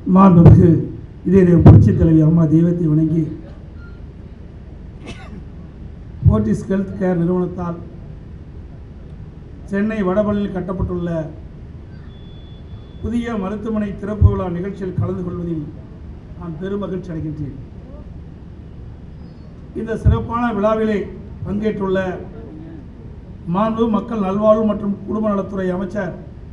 மாண்புமிகு இதே தெய்வம் புரட்சித் தலைவி அம்மா தெய்வத்தை வணங்கி போர்டிஸ் ஹெல்த் கேர் நிறுவனத்தால் சென்னை வடபழனியில் கட்டப்பட்டுள்ள புதிய மருத்துவமனை திறப்பு விழா நிகழ்ச்சியில் கலந்து கொள்வதில் நான் பெரும் மகிழ்ச்சி அடைகின்றேன் இந்த சிறப்பான விழாவிலே பங்கேற்றுள்ள மாண்பு மக்கள் நல்வாழ்வு மற்றும் குடும்ப நலத்துறை அமைச்சர்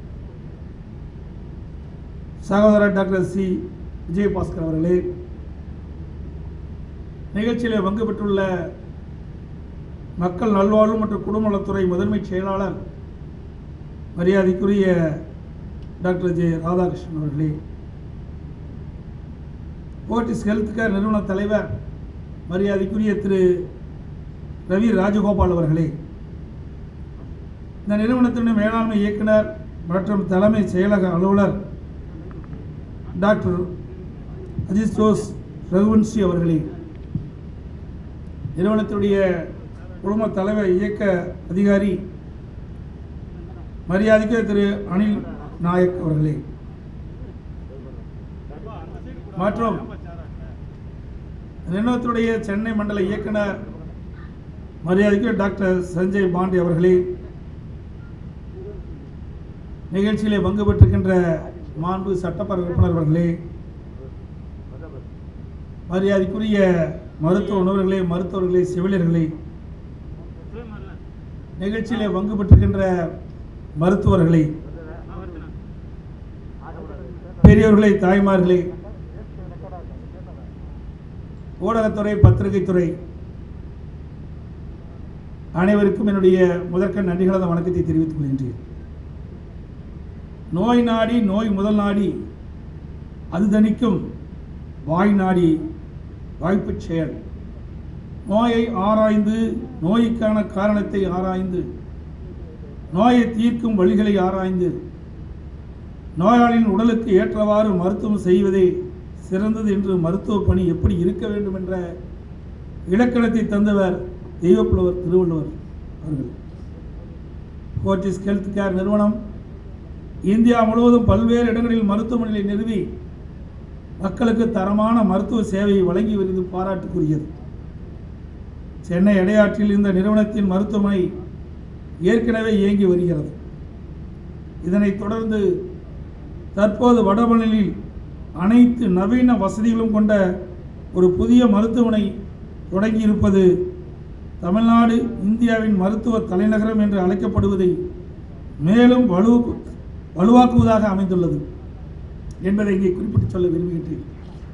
சகோதரர் டாக்டர் சி விஜயபாஸ்கர் அவர்களே நிகழ்ச்சியிலே பங்கு பெற்றுள்ள மக்கள் நல்வாழ்வு மற்றும் குடும்ப நலத்துறை முதன்மை செயலாளர் மரியாதைக்குரிய டாக்டர் ஜே ராதாகிருஷ்ணன் அவர்களே போர்டிஸ் ஹெல்த் கேர் நிறுவன தலைவர் மரியாதைக்குரிய திரு ரவி ராஜகோபால் அவர்களே இந்த நிறுவனத்தினுடைய மேலாண்மை இயக்குனர் மற்றும் தலைமை செயலக அலுவலர் டாக்டர் அஜிஸ்டோஸ் ரகுவன்சி அவர்களே நிறுவனத்துடைய குழும தலைவர் இயக்க அதிகாரி மரியாதைக்கு திரு அனில் நாயக் அவர்களே மற்றும் நிறுவனத்துடைய சென்னை மண்டல இயக்குனர் மரியாதைக்கு டாக்டர் சஞ்சய் பாண்டி அவர்களே நிகழ்ச்சியிலே பங்கு பெற்றிருக்கின்ற மாண்பு சட்டப்பேரவை உறுப்பினர் அவர்களே மரியாதைக்குரிய மருத்துவ உணவர்களே மருத்துவர்களே செவிலியர்களே நிகழ்ச்சியிலே பங்கு பெற்றிருக்கின்ற மருத்துவர்களே பெரியவர்களே தாய்மார்களே ஊடகத்துறை பத்திரிகைத்துறை அனைவருக்கும் என்னுடைய முதற்கண் நன்றிகளந்த வணக்கத்தை தெரிவித்துக் கொள்கின்றேன் நோய் நாடி நோய் முதல் நாடி அது தணிக்கும் வாய் நாடி வாய்ப்புச் செயல் நோயை ஆராய்ந்து நோய்க்கான காரணத்தை ஆராய்ந்து நோயை தீர்க்கும் வழிகளை ஆராய்ந்து நோயாளியின் உடலுக்கு ஏற்றவாறு மருத்துவம் செய்வதே சிறந்தது என்று மருத்துவ பணி எப்படி இருக்க வேண்டும் என்ற இலக்கணத்தை தந்தவர் தெய்வப்புலவர் திருவள்ளுவர் அவர்கள் போர்டிஸ் ஹெல்த் கேர் நிறுவனம் இந்தியா முழுவதும் பல்வேறு இடங்களில் மருத்துவமனைகளை நிறுவி மக்களுக்கு தரமான மருத்துவ சேவையை வழங்கி வருவது பாராட்டுக்குரியது சென்னை இடையாற்றில் இந்த நிறுவனத்தின் மருத்துவமனை ஏற்கனவே இயங்கி வருகிறது இதனைத் தொடர்ந்து தற்போது வடபழனியில் அனைத்து நவீன வசதிகளும் கொண்ட ஒரு புதிய மருத்துவமனை தொடங்கியிருப்பது தமிழ்நாடு இந்தியாவின் மருத்துவ தலைநகரம் என்று அழைக்கப்படுவதை மேலும் வலு வலுவாக்குவதாக அமைந்துள்ளது என்பதை இங்கே குறிப்பிட்டு சொல்ல விரும்புகின்றேன்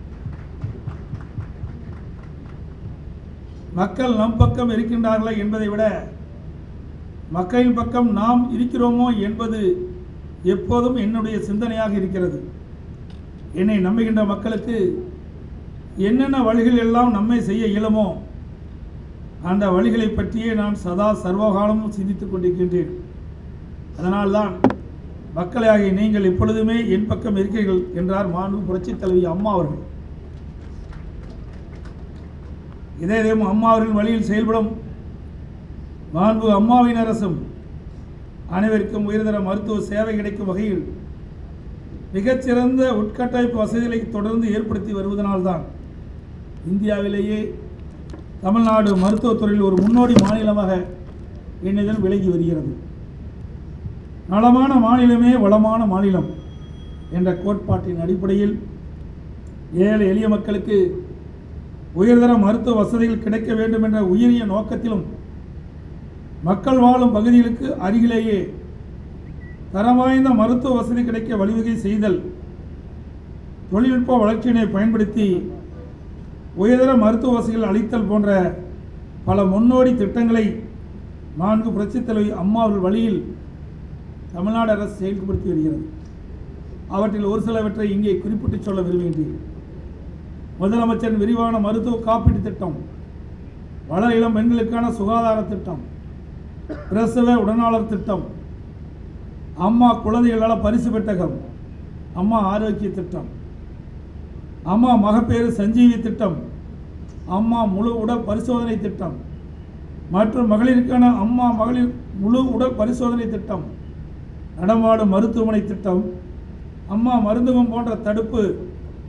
மக்கள் நம் பக்கம் இருக்கின்றார்களா என்பதை விட மக்களின் பக்கம் நாம் இருக்கிறோமோ என்பது எப்போதும் என்னுடைய சிந்தனையாக இருக்கிறது என்னை நம்புகின்ற மக்களுக்கு என்னென்ன வழிகள் எல்லாம் நம்மை செய்ய இயலுமோ அந்த வழிகளை பற்றியே நான் சதா சர்வகாலமும் சிந்தித்துக் கொண்டிருக்கின்றேன் அதனால்தான் மக்களாகிய நீங்கள் எப்பொழுதுமே என் பக்கம் இருக்கிறீர்கள் என்றார் மாண்பு புரட்சித் தலைவி அம்மா அவர்கள் இதே தெய்வம் அம்மா அவர்களின் வழியில் செயல்படும் மாண்பு அம்மாவின் அரசும் அனைவருக்கும் உயர்தர மருத்துவ சேவை கிடைக்கும் வகையில் மிகச்சிறந்த உட்கட்டமைப்பு வசதிகளை தொடர்ந்து ஏற்படுத்தி வருவதனால்தான் இந்தியாவிலேயே தமிழ்நாடு மருத்துவத்துறையில் ஒரு முன்னோடி மாநிலமாக என்னிடம் விலகி வருகிறது நலமான மாநிலமே வளமான மாநிலம் என்ற கோட்பாட்டின் அடிப்படையில் ஏழை எளிய மக்களுக்கு உயர்தர மருத்துவ வசதிகள் கிடைக்க வேண்டும் என்ற உயரிய நோக்கத்திலும் மக்கள் வாழும் பகுதிகளுக்கு அருகிலேயே தரம் வாய்ந்த மருத்துவ வசதி கிடைக்க வழிவகை செய்தல் தொழில்நுட்ப வளர்ச்சியினை பயன்படுத்தி உயர்தர மருத்துவ வசதிகள் அளித்தல் போன்ற பல முன்னோடி திட்டங்களை நான்கு புரட்சித் தலைவி அம்மா அவர்கள் வழியில் தமிழ்நாடு அரசு செயல்படுத்தி வருகிறது அவற்றில் ஒரு சிலவற்றை இங்கே குறிப்பிட்டு சொல்ல விரும்புகின்றேன் முதலமைச்சரின் விரிவான மருத்துவ காப்பீட்டு திட்டம் வளர் இளம் பெண்களுக்கான சுகாதார திட்டம் பிரசவ உடனாளர் திட்டம் அம்மா குழந்தைகள் நல பரிசு பெட்டகம் அம்மா ஆரோக்கிய திட்டம் அம்மா மகப்பேறு சஞ்சீவி திட்டம் அம்மா முழு உடல் பரிசோதனை திட்டம் மற்றும் மகளிருக்கான அம்மா மகளிர் முழு உடல் பரிசோதனை திட்டம் நடமாடும் மருத்துவமனை திட்டம் அம்மா மருந்தகம் போன்ற தடுப்பு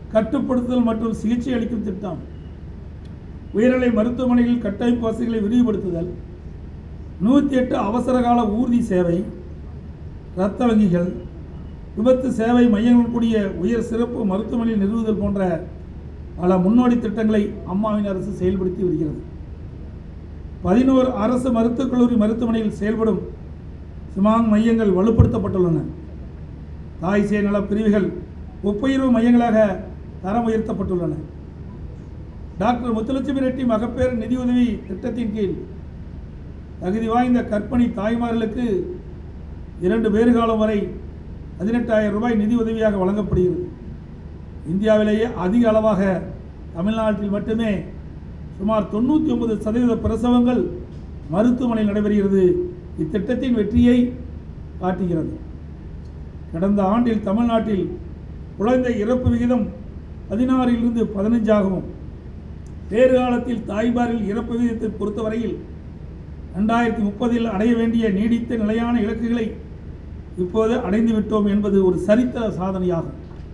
கட்டுப்படுத்துதல் மற்றும் சிகிச்சை அளிக்கும் திட்டம் உயர்நிலை மருத்துவமனைகளில் கட்டமைப்பு வசதிகளை விரிவுபடுத்துதல் நூற்றி எட்டு அவசரகால ஊர்தி சேவை இரத்த வங்கிகள் விபத்து சேவை மையங்களுடன் கூடிய உயர் சிறப்பு மருத்துவமனை நிறுவுதல் போன்ற பல முன்னோடி திட்டங்களை அம்மாவின் அரசு செயல்படுத்தி வருகிறது பதினோரு அரசு மருத்துவக் கல்லூரி மருத்துவமனையில் செயல்படும் சிமாங் மையங்கள் வலுப்படுத்தப்பட்டுள்ளன தாய் சேய் நல பிரிவுகள் ஒப்புயர்வு மையங்களாக தரம் உயர்த்தப்பட்டுள்ளன டாக்டர் முத்துலட்சுமி ரெட்டி மகப்பேறு நிதியுதவி திட்டத்தின் கீழ் தகுதி வாய்ந்த கர்ப்பிணி தாய்மார்களுக்கு இரண்டு பேறு காலம் வரை பதினெட்டாயிரம் ரூபாய் நிதி உதவியாக வழங்கப்படுகிறது இந்தியாவிலேயே அதிக அளவாக தமிழ்நாட்டில் மட்டுமே சுமார் தொண்ணூற்றி ஒன்பது சதவீத பிரசவங்கள் மருத்துவமனையில் நடைபெறுகிறது இத்திட்டத்தின் வெற்றியை காட்டுகிறது கடந்த ஆண்டில் தமிழ்நாட்டில் குழந்தை இறப்பு விகிதம் பதினாறிலிருந்து பதினஞ்சாகவும் வேறு காலத்தில் தாய்மாரில் இறப்பு விகிதத்தை பொறுத்தவரையில் ரெண்டாயிரத்தி முப்பதில் அடைய வேண்டிய நீடித்த நிலையான இலக்குகளை இப்போது அடைந்து விட்டோம் என்பது ஒரு சரித்திர சாதனையாகும்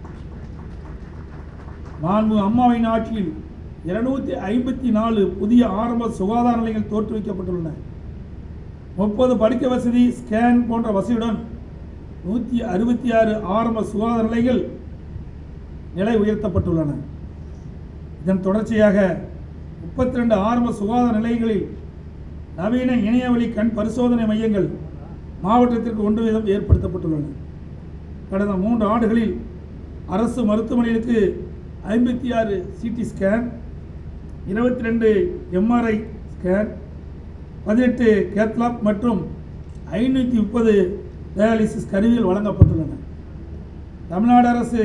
மாண்பு அம்மாவின் ஆட்சியில் இருநூத்தி ஐம்பத்தி நாலு புதிய ஆரம்ப சுகாதார நிலையங்கள் தோற்றுவிக்கப்பட்டுள்ளன முப்பது படுக்கை வசதி ஸ்கேன் போன்ற வசதியுடன் நூற்றி அறுபத்தி ஆறு ஆரம்ப சுகாதார நிலையங்கள் நிலை உயர்த்தப்பட்டுள்ளன இதன் தொடர்ச்சியாக முப்பத்தி ரெண்டு ஆரம்ப சுகாதார நிலையங்களில் நவீன இணையவழி கண் பரிசோதனை மையங்கள் மாவட்டத்திற்கு ஒன்று வீதம் ஏற்படுத்தப்பட்டுள்ளன கடந்த மூன்று ஆண்டுகளில் அரசு மருத்துவமனைகளுக்கு ஐம்பத்தி ஆறு சிடி ஸ்கேன் இருபத்தி ரெண்டு எம்ஆர்ஐ ஸ்கேன் பதினெட்டு கேத்லாப் மற்றும் ஐநூற்றி முப்பது டயாலிசிஸ் கருவிகள் வழங்கப்பட்டுள்ளன தமிழ்நாடு அரசு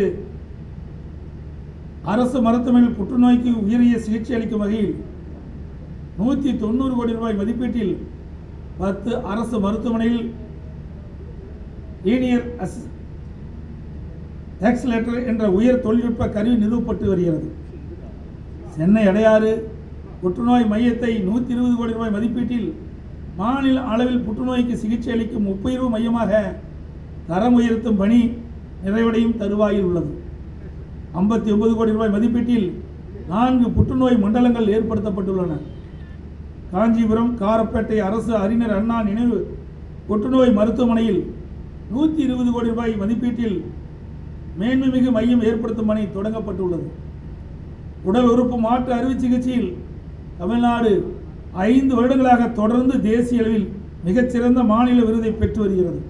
அரசு மருத்துவமனையில் புற்றுநோய்க்கு உயரிய சிகிச்சை அளிக்கும் வகையில் நூற்றி தொண்ணூறு கோடி ரூபாய் மதிப்பீட்டில் பத்து அரசு மருத்துவமனையில் லீனியர் அஸ் ஆக்சிலேட்டர் என்ற உயர் தொழில்நுட்ப கருவி நிறுவப்பட்டு வருகிறது சென்னை அடையாறு புற்றுநோய் மையத்தை நூற்றி இருபது கோடி ரூபாய் மதிப்பீட்டில் மாநில அளவில் புற்றுநோய்க்கு சிகிச்சை அளிக்கும் ஒப்புயர்வு மையமாக தரம் உயர்த்தும் பணி நிறைவடையும் தருவாயில் உள்ளது ஐம்பத்தி ஒன்பது கோடி ரூபாய் மதிப்பீட்டில் நான்கு புற்றுநோய் மண்டலங்கள் ஏற்படுத்தப்பட்டுள்ளன காஞ்சிபுரம் காரப்பேட்டை அரசு அறிஞர் அண்ணா நினைவு புற்றுநோய் மருத்துவமனையில் நூற்றி இருபது கோடி ரூபாய் மதிப்பீட்டில் மேன்மைமிகு மையம் ஏற்படுத்தும் பணி தொடங்கப்பட்டுள்ளது உடல் உறுப்பு மாற்று அறுவை சிகிச்சையில் தமிழ்நாடு ஐந்து வருடங்களாக தொடர்ந்து தேசிய அளவில் மிகச்சிறந்த மாநில விருதை பெற்று வருகிறது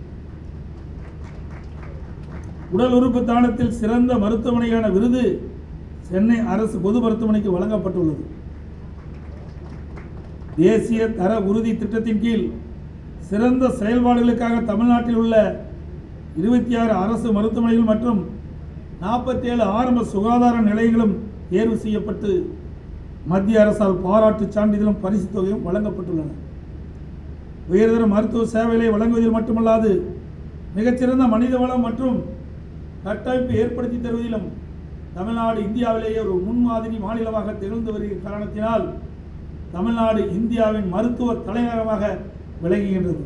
உடல் உறுப்பு தானத்தில் சிறந்த மருத்துவமனையான விருது சென்னை அரசு பொது மருத்துவமனைக்கு வழங்கப்பட்டுள்ளது தேசிய தர உறுதி திட்டத்தின் கீழ் சிறந்த செயல்பாடுகளுக்காக தமிழ்நாட்டில் உள்ள இருபத்தி ஆறு அரசு மருத்துவமனைகள் மற்றும் நாற்பத்தேழு ஆரம்ப சுகாதார நிலையங்களும் தேர்வு செய்யப்பட்டு மத்திய அரசால் பாராட்டு சான்றிதழும் பரிசு தொகையும் வழங்கப்பட்டுள்ளன உயர்தர மருத்துவ சேவைகளை வழங்குவதில் மட்டுமல்லாது மிகச்சிறந்த மனித வளம் மற்றும் கட்டமைப்பு ஏற்படுத்தி தருவதிலும் தமிழ்நாடு இந்தியாவிலேயே ஒரு முன்மாதிரி மாநிலமாக திகழ்ந்து வருகிற காரணத்தினால் தமிழ்நாடு இந்தியாவின் மருத்துவ தலைநகரமாக விளங்குகின்றது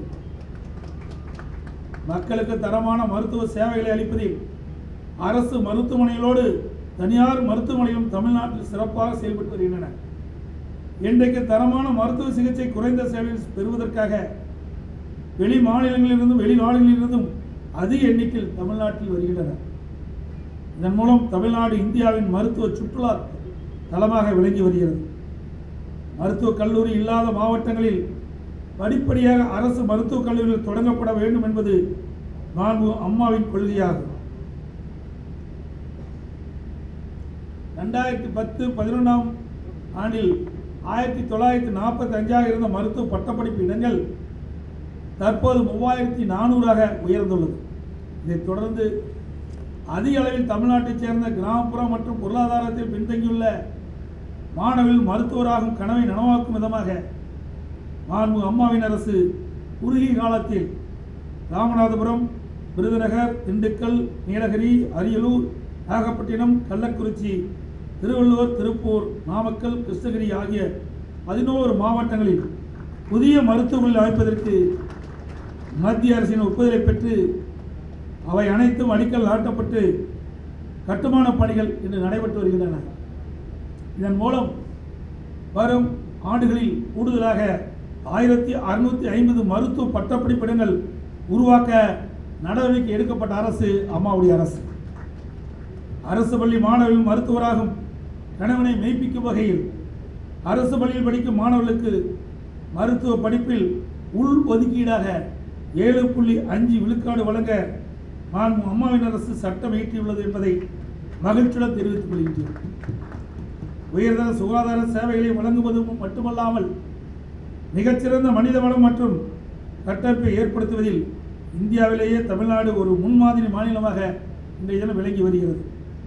மக்களுக்கு தரமான மருத்துவ சேவைகளை அளிப்பதில் அரசு மருத்துவமனைகளோடு தனியார் மருத்துவமனைகளும் தமிழ்நாட்டில் சிறப்பாக செயல்பட்டு வருகின்றன இன்றைக்கு தரமான மருத்துவ சிகிச்சை குறைந்த சேவையில் பெறுவதற்காக வெளி மாநிலங்களிலிருந்தும் வெளிநாடுகளிலிருந்தும் அதிக எண்ணிக்கையில் தமிழ்நாட்டில் வருகின்றன இதன் மூலம் தமிழ்நாடு இந்தியாவின் மருத்துவ சுற்றுலா தலமாக விளங்கி வருகிறது மருத்துவக் கல்லூரி இல்லாத மாவட்டங்களில் படிப்படியாக அரசு மருத்துவக் கல்லூரிகள் தொடங்கப்பட வேண்டும் என்பது மாண்பு அம்மாவின் கொள்கையாகும் ரெண்டாயிரத்தி பத்து பதினொன்றாம் ஆண்டில் ஆயிரத்தி தொள்ளாயிரத்தி நாற்பத்தி அஞ்சாக இருந்த மருத்துவ பட்டப்படிப்பு இடங்கள் தற்போது மூவாயிரத்தி நானூறாக உயர்ந்துள்ளது இதைத் தொடர்ந்து அதிக அளவில் தமிழ்நாட்டைச் சேர்ந்த கிராமப்புற மற்றும் பொருளாதாரத்தில் பின்தங்கியுள்ள மாணவர்கள் மருத்துவராகும் கனவை நனவாக்கும் விதமாக மாண்பு அம்மாவின் அரசு குறுகிய காலத்தில் ராமநாதபுரம் விருதுநகர் திண்டுக்கல் நீலகிரி அரியலூர் நாகப்பட்டினம் கள்ளக்குறிச்சி திருவள்ளூர் திருப்பூர் நாமக்கல் கிருஷ்ணகிரி ஆகிய பதினோரு மாவட்டங்களில் புதிய மருத்துவமனைகள் அமைப்பதற்கு மத்திய அரசின் ஒப்புதலை பெற்று அவை அனைத்தும் அடிக்கல் நாட்டப்பட்டு கட்டுமான பணிகள் இன்று நடைபெற்று வருகின்றன இதன் மூலம் வரும் ஆண்டுகளில் கூடுதலாக ஆயிரத்தி அறுநூற்றி ஐம்பது மருத்துவ பட்டப்படிப்பிடங்கள் உருவாக்க நடவடிக்கை எடுக்கப்பட்ட அரசு அம்மாவுடைய அரசு அரசு பள்ளி மாணவர்கள் மருத்துவராகும் கணவனை மெய்ப்பிக்கும் வகையில் அரசு பள்ளியில் படிக்கும் மாணவர்களுக்கு மருத்துவ படிப்பில் உள் ஒதுக்கீடாக ஏழு புள்ளி அஞ்சு விழுக்காடு வழங்க மாண்பு அம்மாவின் அரசு சட்டம் இயற்றியுள்ளது என்பதை மகிழ்ச்சியுடன் தெரிவித்துக் கொள்கின்றேன் உயர்தர சுகாதார சேவைகளை வழங்குவது மட்டுமல்லாமல் மிகச்சிறந்த மனித வளம் மற்றும் கட்டமைப்பை ஏற்படுத்துவதில் இந்தியாவிலேயே தமிழ்நாடு ஒரு முன்மாதிரி மாநிலமாக இன்றைய தினம் விளங்கி வருகிறது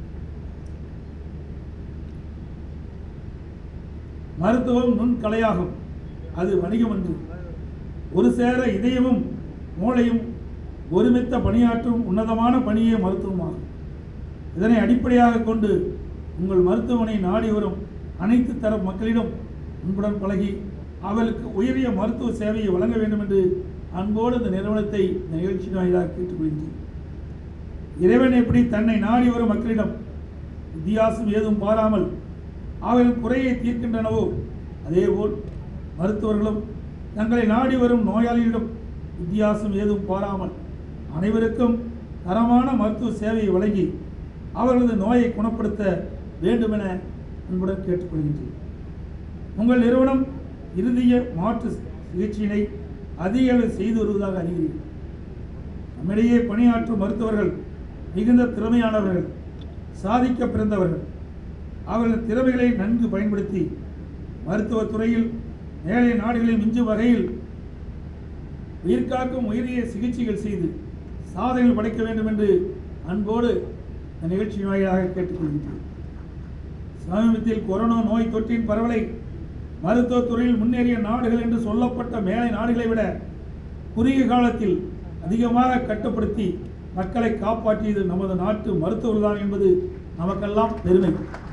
மருத்துவம் நுண்கலையாகும் அது வணிகம் அன்று ஒரு சேர இதயமும் மூளையும் ஒருமித்த பணியாற்றும் உன்னதமான பணியே மருத்துவமாகும் இதனை அடிப்படையாக கொண்டு உங்கள் மருத்துவமனை நாடி வரும் அனைத்து தரப்பு மக்களிடம் அன்புடன் பழகி அவர்களுக்கு உயரிய மருத்துவ சேவையை வழங்க வேண்டும் என்று அன்போடு இந்த நிறுவனத்தை இந்த நிகழ்ச்சி வாயிலாக கேட்டுக்கொள்கின்றேன் இறைவன் எப்படி தன்னை நாடி வரும் மக்களிடம் வித்தியாசம் ஏதும் பாராமல் அவர்கள் குறையை தீர்க்கின்றனவோ அதேபோல் மருத்துவர்களும் தங்களை நாடி வரும் நோயாளிகளிடம் வித்தியாசம் ஏதும் பாராமல் அனைவருக்கும் தரமான மருத்துவ சேவையை வழங்கி அவர்களது நோயை குணப்படுத்த வேண்டுமென அன்புடன் கேட்டுக்கொள்கின்றேன் உங்கள் நிறுவனம் இறுதிய மாற்று சிகிச்சையினை அதிக அளவில் செய்து வருவதாக அறிகிறேன் நம்மிடையே பணியாற்றும் மருத்துவர்கள் மிகுந்த திறமையானவர்கள் சாதிக்க பிறந்தவர்கள் அவர்கள் திறமைகளை நன்கு பயன்படுத்தி மருத்துவத் துறையில் மேலை நாடுகளை மிஞ்சும் வகையில் உயிர்காக்கும் உயிரிய சிகிச்சைகள் செய்து சாதனைகள் படைக்க வேண்டும் என்று அன்போடு இந்த நிகழ்ச்சி வாயிலாக கேட்டுக்கொள்கின்றேன் சமீபத்தில் கொரோனா நோய் தொற்றின் பரவலை மருத்துவத் துறையில் முன்னேறிய நாடுகள் என்று சொல்லப்பட்ட மேலை நாடுகளை விட குறுகிய காலத்தில் அதிகமாக கட்டுப்படுத்தி மக்களை காப்பாற்றியது நமது நாட்டு மருத்துவர்கள்தான் என்பது நமக்கெல்லாம் பெருமை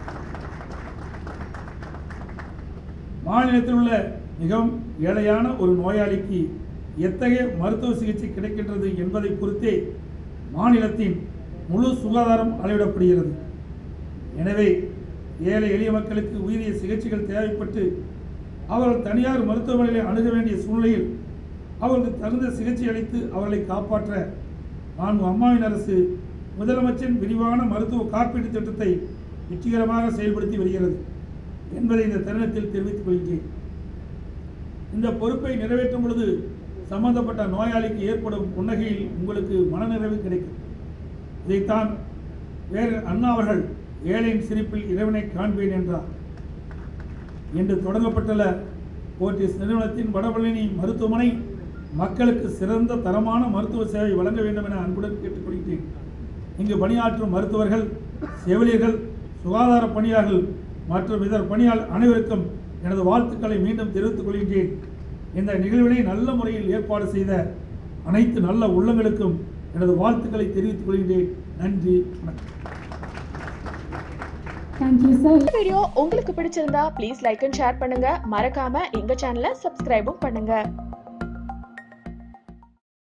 மாநிலத்தில் உள்ள மிகவும் ஏழையான ஒரு நோயாளிக்கு எத்தகைய மருத்துவ சிகிச்சை கிடைக்கின்றது என்பதை பொறுத்தே மாநிலத்தின் முழு சுகாதாரம் அளவிடப்படுகிறது எனவே ஏழை எளிய மக்களுக்கு உயரிய சிகிச்சைகள் தேவைப்பட்டு அவர்கள் தனியார் மருத்துவமனைகளை அணுக வேண்டிய சூழ்நிலையில் அவர்களுக்கு தகுந்த சிகிச்சை அளித்து அவர்களை காப்பாற்ற நான்கு அம்மாவின் அரசு முதலமைச்சரின் விரிவான மருத்துவ காப்பீட்டு திட்டத்தை வெற்றிகரமாக செயல்படுத்தி வருகிறது என்பதை இந்த தருணத்தில் தெரிவித்துக் கொள்கிறேன் இந்த பொறுப்பை நிறைவேற்றும் பொழுது சம்பந்தப்பட்ட நோயாளிக்கு ஏற்படும் புன்னகையில் உங்களுக்கு மனநிறைவு கிடைக்கும் இதைத்தான் வேறு அண்ணா அவர்கள் ஏழையின் சிரிப்பில் இறைவனை காண்பேன் என்றார் இன்று தொடங்கப்பட்டுள்ள போர்டிஸ் நிறுவனத்தின் வடபழனி மருத்துவமனை மக்களுக்கு சிறந்த தரமான மருத்துவ சேவை வழங்க வேண்டும் என அன்புடன் கேட்டுக்கொள்கிறேன் இங்கு பணியாற்றும் மருத்துவர்கள் செவிலியர்கள் சுகாதார பணியாளர்கள் மற்றும் இதர பணியாளர் அனைவருக்கும் எனது வாழ்த்துக்களை மீண்டும் தெரிவித்துக் கொள்கின்றேன் இந்த நிகழ்வினை நல்ல முறையில் ஏற்பாடு செய்த அனைத்து நல்ல உள்ளங்களுக்கும் எனது வாழ்த்துக்களை தெரிவித்துக் கொள்கின்றேன் நன்றி வணக்கம் தேங்க்யூ சார் இந்த வீடியோ உங்களுக்கு பிடிச்சிருந்தா ப்ளீஸ் லைக் அண்ட் ஷேர் பண்ணுங்க மறக்காம எங்க சேனலை சப்ஸ்கிரைபும் பண்ணுங்க